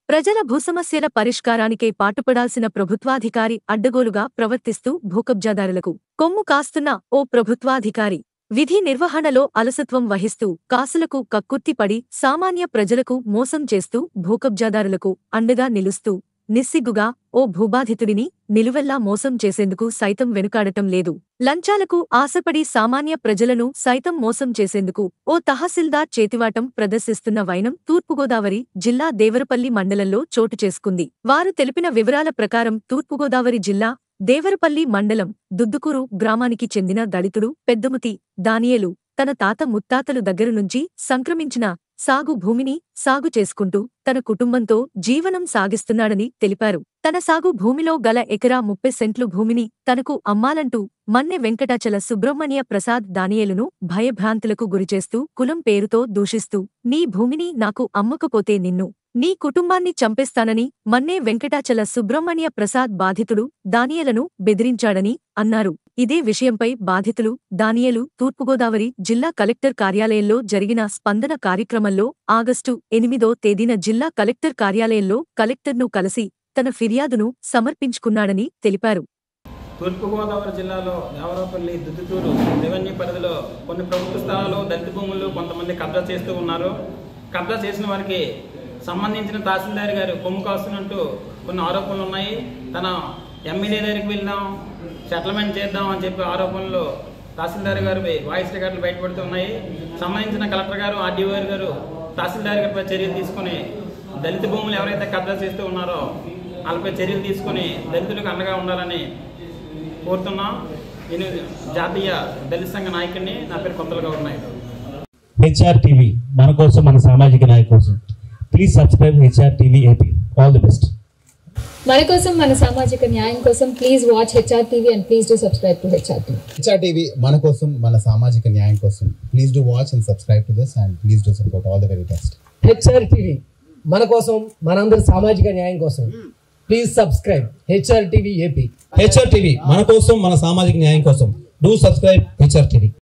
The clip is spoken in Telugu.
ప్రజల భూసమస్యల పరిష్కారానికై పాటుపడాల్సిన ప్రభుత్వాధికారి అడ్డగోలుగా ప్రవర్తిస్తూ భూకబ్జాదారులకు కొమ్ము కాస్తున్న ఓ ప్రభుత్వాధికారి విధి నిర్వహణలో అలసత్వం వహిస్తూ కాసులకు కక్కుర్తిపడి సామాన్య ప్రజలకు మోసం చేస్తూ భూకబ్జాదారులకు అండగా నిలుస్తూ నిస్సిగ్గుగా ఓ భూబాధితుడిని నిలువెల్లా మోసం చేసేందుకు సైతం వెనుకాడటం లేదు లంచాలకు ఆశపడి సామాన్య ప్రజలను సైతం మోసం చేసేందుకు ఓ తహసీల్దార్ చేతివాటం ప్రదర్శిస్తున్న వైనం తూర్పుగోదావరి జిల్లా దేవరపల్లి మండలంలో చోటు చేసుకుంది వారు తెలిపిన వివరాల ప్రకారం తూర్పుగోదావరి జిల్లా దేవరపల్లి మండలం దుద్దుకూరు గ్రామానికి చెందిన దళితుడు పెద్దముతి దానియేలు తన తాత ముత్తాతలు దగ్గరనుంచి సంక్రమించిన సాగు భూమిని సాగు చేసుకుంటూ తన కుటుంబంతో జీవనం సాగిస్తున్నాడని తెలిపారు తన సాగు భూమిలో గల ఎకరా ముప్పై సెంట్లు భూమిని తనకు అమ్మాలంటూ మన్నె వెంకటాచల సుబ్రహ్మణ్య ప్రసాద్ దానియేలును భయభ్రాంతులకు గురిచేస్తూ కులం పేరుతో దూషిస్తూ నీ భూమిని నాకు అమ్మకపోతే నిన్ను నీ కుటుంబాన్ని చంపేస్తానని మన్నే వెంకటాచల సుబ్రహ్మణ్య ప్రసాద్ బాధితుడు దానియేలను బెదిరించాడని అన్నారు ఇదే విషయంపై బాధితులు దానియేలు తూర్పుగోదావరి జిల్లా కలెక్టర్ కార్యాలయంలో జరిగిన స్పందన కార్యక్రమంలో ఆగస్టు ఎనిమిదో తేదీన జిల్లా కలెక్టర్ కార్యాలయంలో కలెక్టర్ను కలిసి తన ఫిర్యాదును సమర్పించుకున్నాడని తెలిపారు తూర్పుగోదావరి జిల్లాలో దేవరపల్లి దుద్దుతూరు రెవెన్యూ పరిధిలో కొన్ని ప్రభుత్వ స్థలాలు దళిత భూములు కొంతమంది కబ్జా చేస్తూ ఉన్నారు కబ్జా చేసిన వారికి సంబంధించిన తహసీల్దార్ గారు కొమ్ము కాస్తున్నట్టు కొన్ని ఆరోపణలు ఉన్నాయి తన ఎమ్మెల్యే దగ్గరికి వెళ్దాం సెటిల్మెంట్ చేద్దాం అని చెప్పి ఆరోపణలు తహసీల్దార్ గారు వాయిస్ రికార్డులు బయటపడుతున్నాయి సంబంధించిన కలెక్టర్ గారు ఆర్డీఓ గారు తహసీల్దార్ గారిపై చర్యలు తీసుకుని దళిత భూములు ఎవరైతే కబ్జా చేస్తూ ఉన్నారో వాళ్ళపై చర్యలు తీసుకుని దళితులకు అండగా ఉండాలని కోరుతున్నాం నేను జాతీయ దళిత సంఘ నాయకుడిని నా పేరు కొత్తల గౌరవ నాయుడు హెచ్ఆర్ టీవీ మన కోసం మన సామాజిక నాయకు కోసం please subscribe HR TV AP all the best మన కోసం మన సామాజిక న్యాయం కోసం please watch HR TV and please do subscribe to HR TV HR TV మన కోసం మన సామాజిక న్యాయం కోసం please do watch and subscribe to this and please do support all the very best HR TV మన కోసం మనందరి సామాజిక న్యాయం కోసం please subscribe HR TV AP HR TV మన కోసం మన సామాజిక న్యాయం కోసం డూ సబ్స్క్రైబ్ హెచ్ఆర్ టీవీ